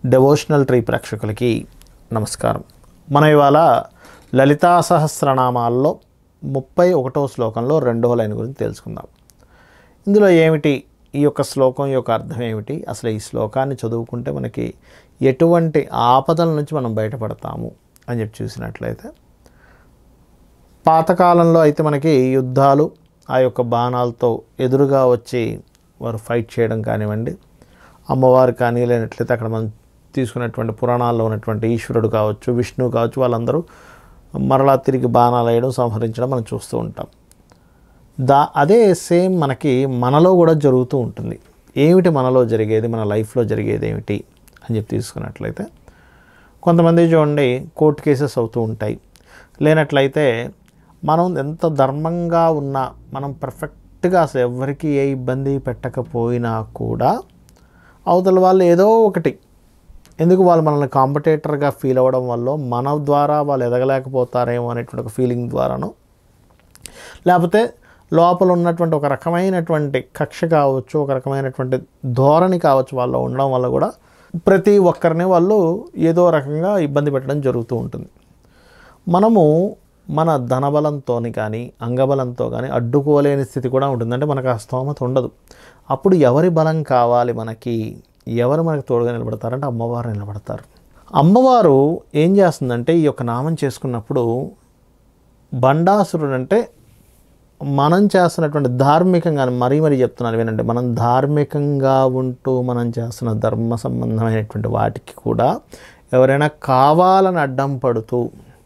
devotional tree ప్రేక్షకులకి నమస్కారం మనం ఇవాళ లలితా సహస్రనామాల్లో ముప్పై ఒకటో శ్లోకంలో రెండవ లైన్ గురించి తెలుసుకుందాం ఇందులో ఏమిటి ఈ యొక్క శ్లోకం యొక్క అర్థం ఏమిటి అసలు ఈ శ్లోకాన్ని చదువుకుంటే మనకి ఎటువంటి ఆపదల నుంచి మనం బయటపడతాము అని చెప్పి చూసినట్లయితే పాతకాలంలో అయితే మనకి యుద్ధాలు ఆ యొక్క బాణాలతో ఎదురుగా వచ్చి వారు ఫైట్ చేయడం కానివ్వండి అమ్మవారు కానీ లేనట్లయితే అక్కడ మనం తీసుకున్నటువంటి పురాణాల్లో ఉన్నటువంటి ఈశ్వరుడు కావచ్చు విష్ణువు కావచ్చు వాళ్ళందరూ మరలా తిరిగి బాణాలు వేయడం సంహరించడం మనం చూస్తూ ఉంటాం దా అదే సేమ్ మనకి మనలో కూడా జరుగుతూ ఉంటుంది ఏమిటి మనలో జరిగేది మన లైఫ్లో జరిగేది ఏమిటి అని చెప్పి తీసుకున్నట్లయితే కొంతమంది చూడండి కోర్టు కేసెస్ అవుతూ ఉంటాయి లేనట్లయితే మనం ఎంత ధర్మంగా ఉన్నా మనం పర్ఫెక్ట్గా అసలు ఎవరికి ఏ ఇబ్బంది పెట్టకపోయినా కూడా అవతల వాళ్ళు ఏదో ఒకటి ఎందుకు వాళ్ళు మనల్ని కాంపిటేటర్గా ఫీల్ అవ్వడం వల్ల మన ద్వారా వాళ్ళు ఎదగలేకపోతారేమో అనేటువంటి ఒక ఫీలింగ్ ద్వారానో లేకపోతే లోపల ఉన్నటువంటి ఒక రకమైనటువంటి కక్ష కావచ్చు ఒక రకమైనటువంటి ధోరణి కావచ్చు వాళ్ళు ఉండడం వల్ల కూడా ప్రతి ఒక్కరిని వాళ్ళు ఏదో రకంగా ఇబ్బంది పెట్టడం జరుగుతూ ఉంటుంది మనము మన ధనబలంతో కానీ అంగబలంతో కానీ అడ్డుకోలేని స్థితి కూడా ఉంటుంది అంటే మనకు ఆ స్తోమత ఉండదు అప్పుడు ఎవరి బలం కావాలి మనకి ఎవరు మనకు తోడుగా నిలబడతారంటే అమ్మవారు నిలబడతారు అమ్మవారు ఏం చేస్తుందంటే ఈ యొక్క నామం చేసుకున్నప్పుడు బండాసురుడు అంటే మనం చేస్తున్నటువంటి ధార్మికంగా మరీ మరీ చెప్తున్నాను వినండి మనం ధార్మికంగా ఉంటూ మనం చేస్తున్న ధర్మ సంబంధమైనటువంటి వాటికి కూడా ఎవరైనా కావాలని అడ్డం పడుతూ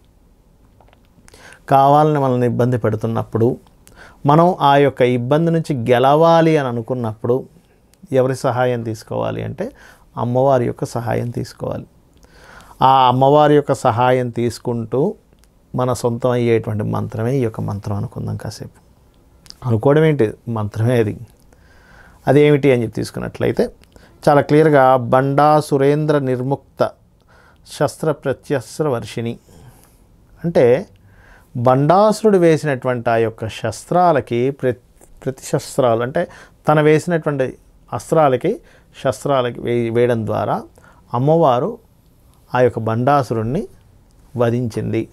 కావాలని మనల్ని ఇబ్బంది పెడుతున్నప్పుడు మనం ఆ యొక్క ఇబ్బంది నుంచి గెలవాలి అని అనుకున్నప్పుడు ఎవరి సహాయం తీసుకోవాలి అంటే అమ్మవారి యొక్క సహాయం తీసుకోవాలి ఆ అమ్మవారి యొక్క సహాయం తీసుకుంటూ మన సొంతం అయ్యేటువంటి మంత్రమే ఈ యొక్క మంత్రం అనుకుందాం కాసేపు అనుకోవడం ఏంటి మంత్రమే అది అదేమిటి అని చెప్పి తీసుకున్నట్లయితే చాలా క్లియర్గా బండా సురేంద్ర నిర్ముక్త శస్త్ర ప్రత్యస్త్ర వర్షిణి అంటే బండాసురుడు వేసినటువంటి ఆ యొక్క శస్త్రాలకి ప్ర ప్రతి శస్త్రాలు అంటే తన వేసినటువంటి అస్త్రాలకి శస్త్రాలకి వే వేయడం ద్వారా అమ్మవారు ఆ యొక్క బండాసురుణ్ణి వధించింది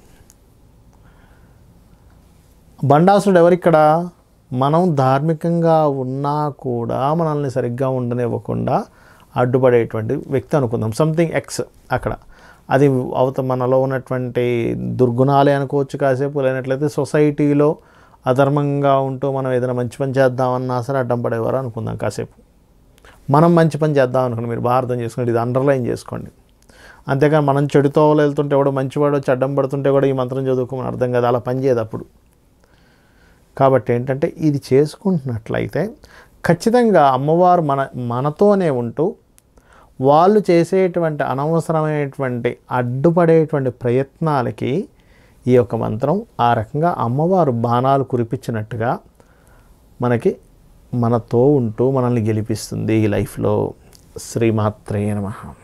బండాసురుడు ఎవరిక్కడ మనం ధార్మికంగా ఉన్నా కూడా మనల్ని సరిగ్గా ఉండనివ్వకుండా అడ్డుపడేటువంటి వ్యక్తి అనుకుందాం సంథింగ్ ఎక్స్ అక్కడ అది అవత మనలో ఉన్నటువంటి దుర్గుణాలే అనుకోవచ్చు కాసేపు లేనట్లయితే సొసైటీలో అధర్మంగా ఉంటూ మనం ఏదైనా మంచి పని చేద్దామన్నా సరే అడ్డం పడేవారు అనుకుందాం కాసేపు మనం మంచి పని చేద్దాం అనుకోండి మీరు బాగా అర్థం చేసుకోండి ఇది అండర్లైన్ చేసుకోండి అంతేకాని మనం చెడుతో వెళ్తుంటే ఎవడో మంచివాడు వచ్చి అడ్డం పడుతుంటే కూడా ఈ మంత్రం చదువుకోమని అర్థం కదా అలా పని చేయదు అప్పుడు కాబట్టి ఏంటంటే ఇది చేసుకుంటున్నట్లయితే ఖచ్చితంగా అమ్మవారు మన మనతోనే ఉంటూ వాళ్ళు చేసేటువంటి అనవసరమైనటువంటి అడ్డుపడేటువంటి ప్రయత్నాలకి ఈ యొక్క మంత్రం ఆ రకంగా అమ్మవారు బాణాలు కురిపించినట్టుగా మనకి మనతో ఉంటూ మనల్ని గెలిపిస్తుంది ఈ లైఫ్లో శ్రీమాత్రేయ నమః